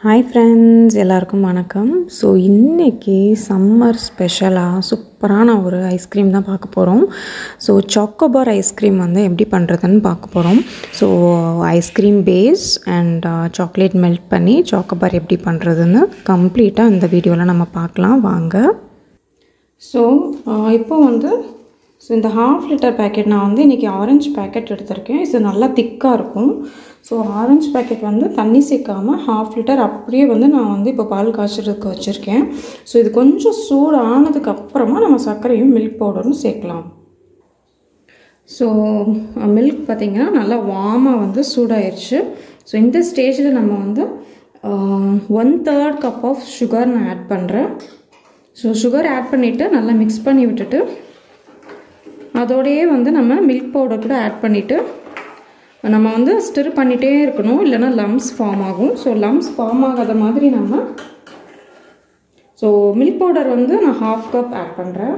hi friends எல்லாருக்கும் வணக்கம் so இன்றைக்கி சம்மர் ஸ்பெஷலாக சூப்பரான ஒரு ஐஸ்கிரீம் தான் பார்க்க போகிறோம் ஸோ சாக்கோபார் ஐஸ்கிரீம் வந்து எப்படி பண்ணுறதுன்னு பார்க்க போகிறோம் so ice cream base and chocolate melt பண்ணி சாக்கோபார் எப்படி பண்ணுறதுன்னு கம்ப்ளீட்டாக இந்த வீடியோவில் நம்ம பார்க்கலாம் வாங்க ஸோ இப்போ வந்து ஸோ இந்த ஹாஃப் லிட்டர் பேக்கெட் நான் வந்து இன்றைக்கி ஆரஞ்சு பேக்கெட் எடுத்திருக்கேன் இது நல்லா திக்காக இருக்கும் ஸோ ஆரஞ்சு பேக்கெட் வந்து தண்ணி சேர்க்காமல் ஹாஃப் லிட்டர் அப்படியே வந்து நான் வந்து இப்போ பால் காய்ச்சறதுக்கு வச்சுருக்கேன் ஸோ இது கொஞ்சம் சூடு ஆனதுக்கு அப்புறமா நம்ம சர்க்கரையும் மில்க் பவுடரும் சேர்க்கலாம் ஸோ மில்க் பார்த்திங்கன்னா நல்லா வார்மாக வந்து சூடாயிருச்சு ஸோ இந்த ஸ்டேஜில் நம்ம வந்து one third cup of sugar நான் ஆட் பண்ணுறேன் ஸோ சுகர் ஆட் பண்ணிவிட்டு நல்லா மிக்ஸ் பண்ணி விட்டுட்டு அதோடையே வந்து நம்ம மில்க் பவுடர் கூட ஆட் பண்ணிவிட்டு நம்ம வந்து ஸ்டிர் பண்ணிகிட்டே இருக்கணும் இல்லைனா லம்ஸ் ஃபார்ம் ஆகும் ஸோ லம்ஸ் ஃபார்ம் ஆகாத மாதிரி நம்ம ஸோ மில்க் பவுடர் வந்து நான் ஹாஃப் கப் ஆட் பண்ணுறேன்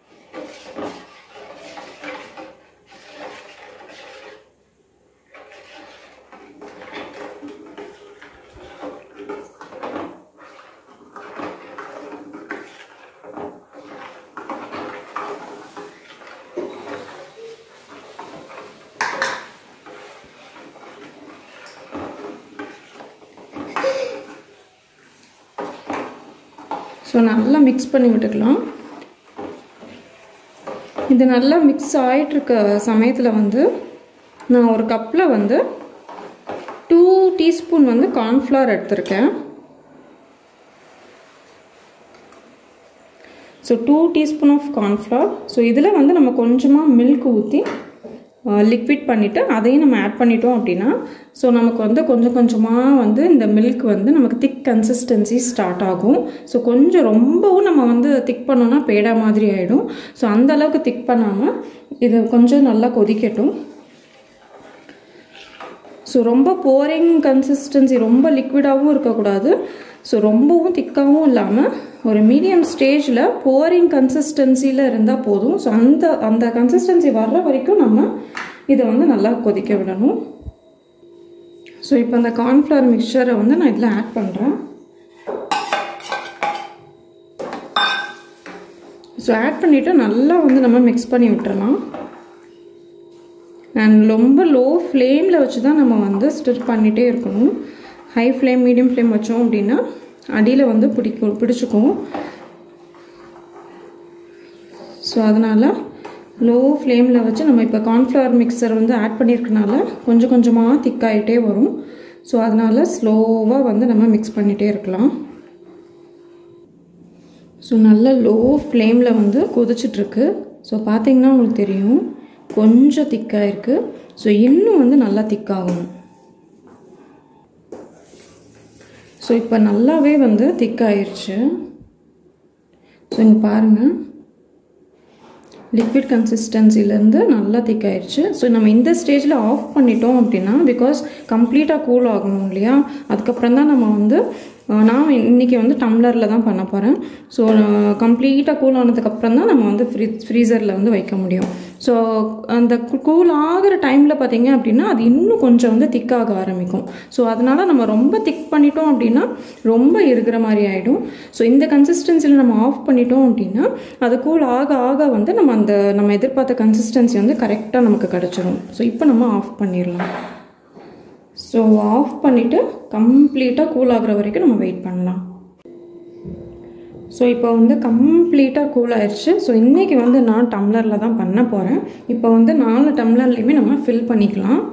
ஸோ நல்லா மிக்ஸ் பண்ணி விட்டுக்கலாம் இது நல்லா மிக்ஸ் ஆகிட்டுருக்க சமயத்தில் வந்து நான் ஒரு கப்பில் வந்து டூ டீஸ்பூன் வந்து கார்ன்ஃப்ளவர் எடுத்திருக்கேன் so two teaspoon of cornflour so இதில் வந்து நம்ம கொஞ்சமாக மில்க் ஊற்றி லிக்விட் பண்ணிவிட்டு அதையும் நம்ம ஆட் பண்ணிட்டோம் அப்படின்னா ஸோ நமக்கு வந்து கொஞ்சம் கொஞ்சமாக வந்து இந்த மில்க் வந்து நமக்கு திக் கன்சிஸ்டன்சி ஸ்டார்ட் ஆகும் ஸோ கொஞ்சம் ரொம்பவும் நம்ம வந்து திக் பண்ணோன்னா பேடா மாதிரி ஆகிடும் ஸோ அந்த அளவுக்கு திக் பண்ணாமல் இது கொஞ்சம் நல்லா கொதிக்கட்டும் ஸோ ரொம்ப போரிங் கன்சிஸ்டன்சி ரொம்ப லிக்விடாகவும் இருக்கக்கூடாது ஸோ ரொம்பவும் திக்காகவும் இல்லாமல் ஒரு மீடியம் ஸ்டேஜில் போரிங் கன்சிஸ்டன்சியில் இருந்தால் போதும் ஸோ அந்த அந்த கன்சிஸ்டன்சி வர்ற வரைக்கும் நம்ம இதை வந்து நல்லா கொதிக்க விடணும் ஸோ இப்போ அந்த கார்ன்ஃப்ளவர் மிக்சரை வந்து நான் இதில் ஆட் பண்ணுறேன் ஸோ ஆட் பண்ணிவிட்டு நல்லா வந்து நம்ம மிக்ஸ் பண்ணி விட்டுறலாம் அண்ட் ரொம்ப லோ ஃப்ளேமில் வச்சு தான் நம்ம வந்து ஸ்டிர் பண்ணிகிட்டே இருக்கணும் ஹை ஃப்ளேம் மீடியம் ஃப்ளேம் வச்சோம் அப்படின்னா அடியில் வந்து பிடிக்கும் பிடிச்சிக்கும் ஸோ அதனால் லோ ஃப்ளேமில் வச்சு நம்ம இப்போ கார்ன்ஃப்ளவர் மிக்சர் வந்து ஆட் பண்ணியிருக்கனால கொஞ்சம் கொஞ்சமாக திக்காகிட்டே வரும் ஸோ அதனால் ஸ்லோவாக வந்து நம்ம மிக்ஸ் பண்ணிகிட்டே இருக்கலாம் ஸோ நல்ல லோ ஃப்ளேமில் வந்து கொதிச்சிட்ருக்கு ஸோ பார்த்தீங்கன்னா உங்களுக்கு தெரியும் கொஞ்சம் திக்காக இருக்குது ஸோ இன்னும் வந்து நல்லா திக்காகும் ஸோ இப்போ நல்லாவே வந்து திக்காயிருச்சு ஸோ இங்கே பாருங்கள் லிக்விட் கன்சிஸ்டன்சிலேருந்து நல்லா திக்காயிருச்சு ஸோ நம்ம இந்த ஸ்டேஜில் ஆஃப் பண்ணிட்டோம் அப்படின்னா பிகாஸ் கம்ப்ளீட்டாக கூல் ஆகணும் இல்லையா அதுக்கப்புறம் தான் நம்ம வந்து நான் இன்றைக்கி வந்து டம்ளரில் தான் பண்ண போகிறேன் ஸோ கம்ப்ளீட்டாக கூல் ஆனதுக்கப்புறம் தான் நம்ம வந்து ஃப்ரீ ஃப்ரீசரில் வந்து வைக்க முடியும் ஸோ அந்த கூல் ஆகிற டைமில் பார்த்திங்க அப்படின்னா அது இன்னும் கொஞ்சம் வந்து திக்காக ஆரம்பிக்கும் ஸோ அதனால் நம்ம ரொம்ப திக் பண்ணிட்டோம் அப்படின்னா ரொம்ப இருக்கிற மாதிரி ஆகிடும் ஸோ இந்த கன்சிஸ்டன்சியில் நம்ம ஆஃப் பண்ணிட்டோம் அப்படின்னா அது கூல் ஆக ஆக வந்து நம்ம அந்த நம்ம எதிர்பார்த்த கன்சிஸ்டன்சி வந்து கரெக்டாக நமக்கு கிடச்சிடும் ஸோ இப்போ நம்ம ஆஃப் பண்ணிடலாம் ஸோ ஆஃப் பண்ணிவிட்டு கம்ப்ளீட்டாக கூல் ஆகிற வரைக்கும் நம்ம வெயிட் பண்ணலாம் ஸோ இப்போ வந்து கம்ப்ளீட்டாக கூல் ஆயிடுச்சு ஸோ இன்றைக்கி வந்து நான் டம்ளரில் தான் பண்ண போகிறேன் இப்போ வந்து நாலு டம்ளர்லேயுமே நம்ம ஃபில் பண்ணிக்கலாம்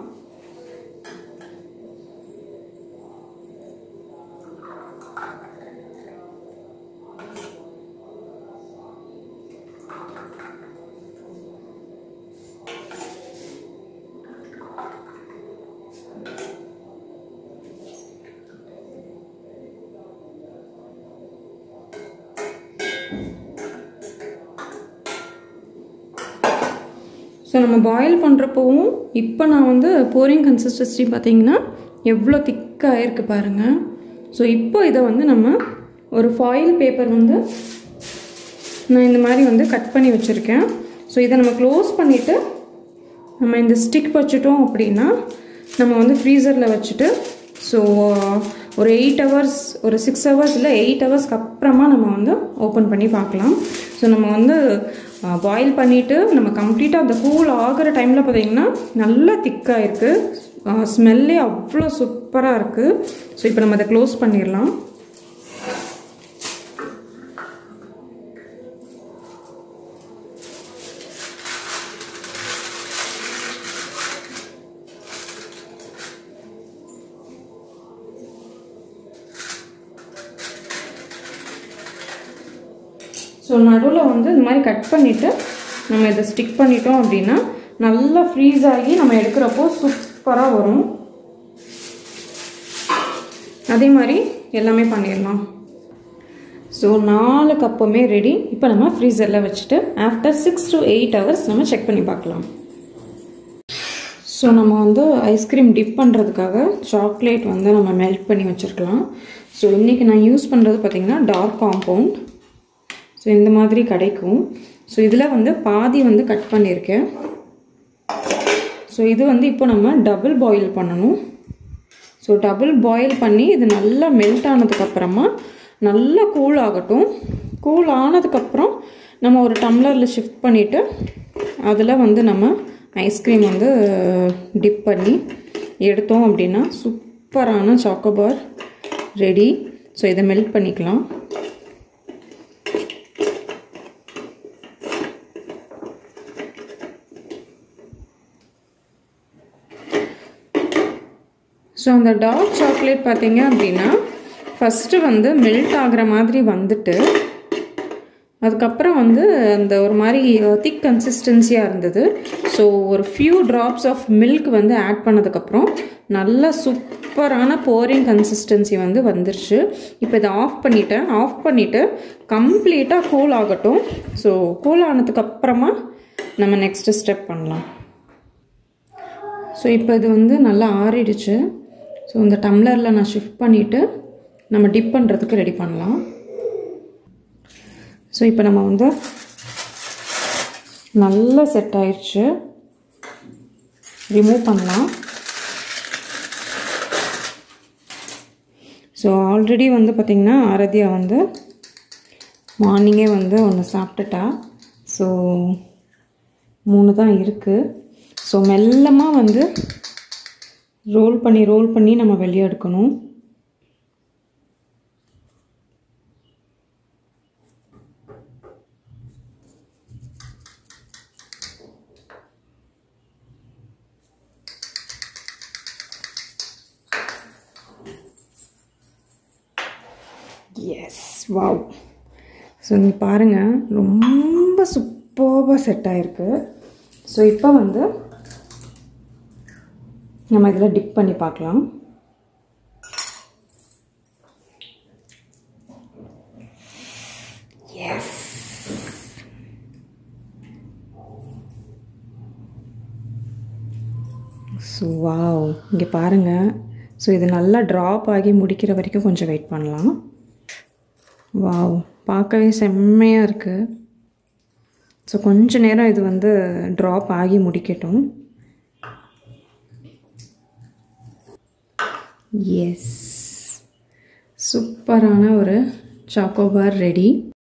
ஸோ நம்ம பாயில் பண்ணுறப்பவும் இப்போ நான் வந்து போரிங் கன்சிஸ்டன்சி பார்த்தீங்கன்னா எவ்வளோ திக்காக இருக்குது பாருங்கள் ஸோ இப்போ இதை வந்து நம்ம ஒரு ஃபாயில் பேப்பர் வந்து நான் இந்த மாதிரி வந்து கட் பண்ணி வச்சுருக்கேன் ஸோ இதை நம்ம க்ளோஸ் பண்ணிவிட்டு நம்ம இந்த ஸ்டிக் வச்சுட்டோம் அப்படின்னா நம்ம வந்து ஃப்ரீசரில் வச்சுட்டு ஸோ ஒரு எயிட் ஹவர்ஸ் ஒரு சிக்ஸ் ஹவர்ஸ் இல்லை எயிட் ஹவர்ஸ்க்கு அப்புறமா நம்ம வந்து ஓப்பன் பண்ணி பார்க்கலாம் ஸோ நம்ம வந்து பாயில் பண்ணிவிட்டு நம்ம கம்ப்ளீட்டாக அந்த கூல் ஆகிற டைமில் பார்த்தீங்கன்னா நல்லா திக்காக இருக்குது ஸ்மெல்லே அவ்வளோ சூப்பராக இருக்குது ஸோ இப்போ நம்ம அதை க்ளோஸ் பண்ணிடலாம் ஸோ நடுவில் வந்து இந்த மாதிரி கட் பண்ணிவிட்டு நம்ம இதை ஸ்டிக் பண்ணிட்டோம் அப்படின்னா நல்லா ஃப்ரீஸ் ஆகி நம்ம எடுக்கிறப்போ சூப்பராக வரும் அதே மாதிரி எல்லாமே பண்ணிடலாம் ஸோ நாலு கப்புமே ரெடி இப்போ நம்ம ஃப்ரீசரில் வச்சுட்டு after six to eight hours நம்ம செக் பண்ணி பார்க்கலாம் ஸோ நம்ம வந்து ஐஸ்கிரீம் டிப் பண்ணுறதுக்காக சாக்லேட் வந்து நம்ம மெல்ட் பண்ணி வச்சுருக்கலாம் ஸோ இன்றைக்கி நான் யூஸ் பண்ணுறது பார்த்திங்கன்னா டார்க் காம்பவுண்ட் ஸோ இந்த மாதிரி கிடைக்கும் ஸோ இதில் வந்து பாதி வந்து கட் பண்ணியிருக்கேன் ஸோ இது வந்து இப்போ நம்ம டபுள் பாயில் பண்ணணும் ஸோ டபுள் பாயில் பண்ணி இது நல்லா மெல்ட் ஆனதுக்கப்புறமா நல்லா கூல் ஆகட்டும் கூல் ஆனதுக்கப்புறம் நம்ம ஒரு டம்ளரில் ஷிஃப்ட் பண்ணிவிட்டு அதில் வந்து நம்ம ஐஸ்கிரீம் வந்து டிப் பண்ணி எடுத்தோம் அப்படின்னா சூப்பரான சாக்கோபார் ரெடி ஸோ இதை மெல்ட் பண்ணிக்கலாம் ஸோ அந்த டார்க் சாக்லேட் பார்த்தீங்க அப்படின்னா ஃபஸ்ட்டு வந்து மெல்ட் ஆகிற மாதிரி வந்துட்டு அதுக்கப்புறம் வந்து அந்த ஒரு மாதிரி திக் கன்சிஸ்டன்சியாக இருந்தது ஸோ ஒரு ஃபியூ ட்ராப்ஸ் ஆஃப் மில்க் வந்து ஆட் பண்ணதுக்கப்புறம் நல்ல சூப்பரான போரிங் கன்சிஸ்டன்சி வந்து வந்துருச்சு இப்போ இதை ஆஃப் பண்ணிட்டேன் ஆஃப் பண்ணிவிட்டு கம்ப்ளீட்டாக கூல் ஆகட்டும் ஸோ கூல் ஆனதுக்கப்புறமா நம்ம நெக்ஸ்ட்டு ஸ்டெப் பண்ணலாம் ஸோ இப்போ இது வந்து நல்லா ஆறிடுச்சு ஸோ இந்த டம்ளரில் நான் ஷிஃப்ட் பண்ணிவிட்டு நம்ம டிப் பண்ணுறதுக்கு ரெடி பண்ணலாம் ஸோ இப்போ நம்ம வந்து நல்லா செட் ஆயிடுச்சு ரிமூவ் பண்ணலாம் ஸோ ஆல்ரெடி வந்து பார்த்திங்கன்னா ஆரதியா வந்து மார்னிங்கே வந்து ஒன்று சாப்பிட்டுட்டா ஸோ மூணு தான் இருக்குது ஸோ மெல்லமாக வந்து ரோல் பண்ணி ரோல் பண்ணி நம்ம வெளியே எடுக்கணும் எஸ் வாவ் ஸோ நீ பாருங்கள் ரொம்ப சூப்பராக செட் ஆகிருக்கு ஸோ இப்போ வந்து நம்ம இதில் டிப் பண்ணி பார்க்கலாம் எஸ் ஸோ வாவ் இங்கே பாருங்கள் ஸோ இது நல்லா ட்ராப் ஆகி முடிக்கிற வரைக்கும் கொஞ்சம் வெயிட் பண்ணலாம் வாவ் பார்க்கவே செம்மையாக இருக்குது ஸோ கொஞ்ச நேரம் இது வந்து ட்ராப் ஆகி முடிக்கட்டும் எஸ் சூப்பரான ஒரு சாக்கோபார் ரெடி